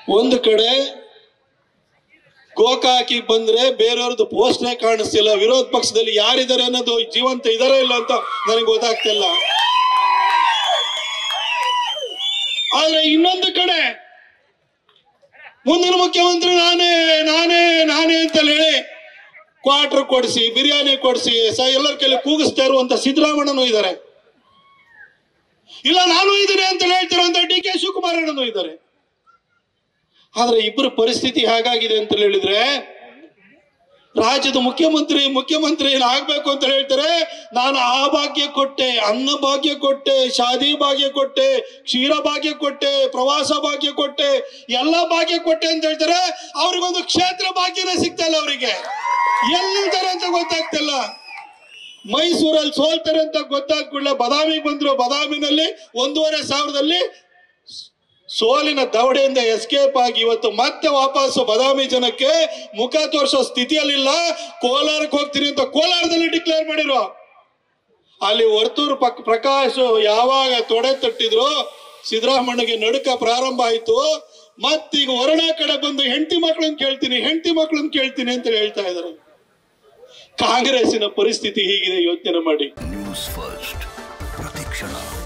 ಒಂದು ಕಡೆ ಗೋಕಾಕಿ ಬಂದ್ರೆ ಬೇರೆಯವ್ರದ್ದು ಪೋಸ್ಟ್ನೇ ಕಾಣಿಸ್ತಿಲ್ಲ ವಿರೋಧ ಪಕ್ಷದಲ್ಲಿ ಯಾರಿದ್ದಾರೆ ಅನ್ನೋದು ಜೀವಂತ ಇದಾರೋ ಇಲ್ಲ ಅಂತ ನನಗೆ ಗೊತ್ತಾಗ್ತಿಲ್ಲ ಆದ್ರೆ ಇನ್ನೊಂದು ಕಡೆ ಮುಂದಿನ ಮುಖ್ಯಮಂತ್ರಿ ನಾನೇ ನಾನೇ ನಾನೇ ಅಂತ ಹೇಳಿ ಕ್ವಾರ್ಟರ್ ಕೊಡಿಸಿ ಬಿರಿಯಾನಿ ಕೊಡಿಸಿ ಸ ಎಲ್ಲರ ಕೈಲಿ ಕೂಗಿಸ್ತಾ ಇರುವಂತ ಸಿದ್ದರಾಮಣ್ಣನೂ ಇದ್ದಾರೆ ಇಲ್ಲ ನಾನು ಇದ್ದೀನಿ ಅಂತ ಹೇಳ್ತಿರುವಂತ ಡಿ ಕೆ ಶಿವಕುಮಾರ್ ಅಣ್ಣನೂ ಇದ್ದಾರೆ ಆದ್ರೆ ಇಬ್ಬರ ಪರಿಸ್ಥಿತಿ ಹೇಗಾಗಿದೆ ಅಂತ ಹೇಳಿದ್ರೆ ರಾಜ್ಯದ ಮುಖ್ಯಮಂತ್ರಿ ಮುಖ್ಯಮಂತ್ರಿ ಆಗ್ಬೇಕು ಅಂತ ಹೇಳ್ತಾರೆ ನಾನು ಆ ಭಾಗ್ಯ ಕೊಟ್ಟೆ ಅನ್ನ ಭಾಗ್ಯ ಕೊಟ್ಟೆ ಶಾದಿ ಭಾಗ್ಯ ಕೊಟ್ಟೆ ಕ್ಷೀರ ಭಾಗ್ಯ ಕೊಟ್ಟೆ ಪ್ರವಾಸ ಭಾಗ್ಯ ಕೊಟ್ಟೆ ಎಲ್ಲ ಭಾಗ್ಯ ಕೊಟ್ಟೆ ಅಂತ ಹೇಳ್ತಾರೆ ಅವ್ರಿಗೊಂದು ಕ್ಷೇತ್ರ ಭಾಗ್ಯನೇ ಸಿಗ್ತಾ ಇಲ್ಲ ಅವರಿಗೆ ಎಲ್ಲಿದ್ದಾರೆ ಅಂತ ಗೊತ್ತಾಗ್ತಿಲ್ಲ ಮೈಸೂರಲ್ಲಿ ಸೋಲ್ತಾರೆ ಅಂತ ಗೊತ್ತಾದ ಕೂಡಲೇ ಬದಾಮಿಗೆ ಬಂದ್ರು ಬದಾಮಿನಲ್ಲಿ ಒಂದೂವರೆ ಸಾವಿರದಲ್ಲಿ ಸೋಲಿನ ದವಡೆಯಿಂದ ಎಸ್ಕೇಪ್ ಆಗಿ ಇವತ್ತು ಮತ್ತೆ ವಾಪಸ್ ಬದಾಮಿ ಜನಕ್ಕೆ ಮುಖ ತೋರಿಸೋ ಸ್ಥಿತಿಯಲ್ಲಿಲ್ಲ ಕೋಲಾರಕ್ಕೆ ಹೋಗ್ತೀನಿ ಅಂತ ಕೋಲಾರದಲ್ಲಿ ಡಿಕ್ಲೇರ್ ಮಾಡಿರೋ ಅಲ್ಲಿ ವರ್ತೂರು ಪಕ್ ಪ್ರಕಾಶ್ ಯಾವಾಗ ತೊಡೆ ತಟ್ಟಿದ್ರು ಸಿದ್ದರಾಮಣ್ಣಗೆ ನಡುಕ ಪ್ರಾರಂಭ ಆಯ್ತು ಮತ್ತೀಗ ವರ್ಣ ಕಡೆ ಬಂದು ಹೆಂಡತಿ ಮಕ್ಕಳನ್ನ ಕೇಳ್ತೀನಿ ಹೆಂಡತಿ ಮಕ್ಕಳನ್ನ ಕೇಳ್ತೀನಿ ಅಂತ ಹೇಳ್ತಾ ಇದ್ದಾರೆ ಕಾಂಗ್ರೆಸ್ಸಿನ ಪರಿಸ್ಥಿತಿ ಹೀಗಿದೆ ಯೋಚನೆ ಮಾಡಿ ನ್ಯೂಸ್ ಫಸ್ಟ್ ಪ್ರತಿಕ್ಷಣ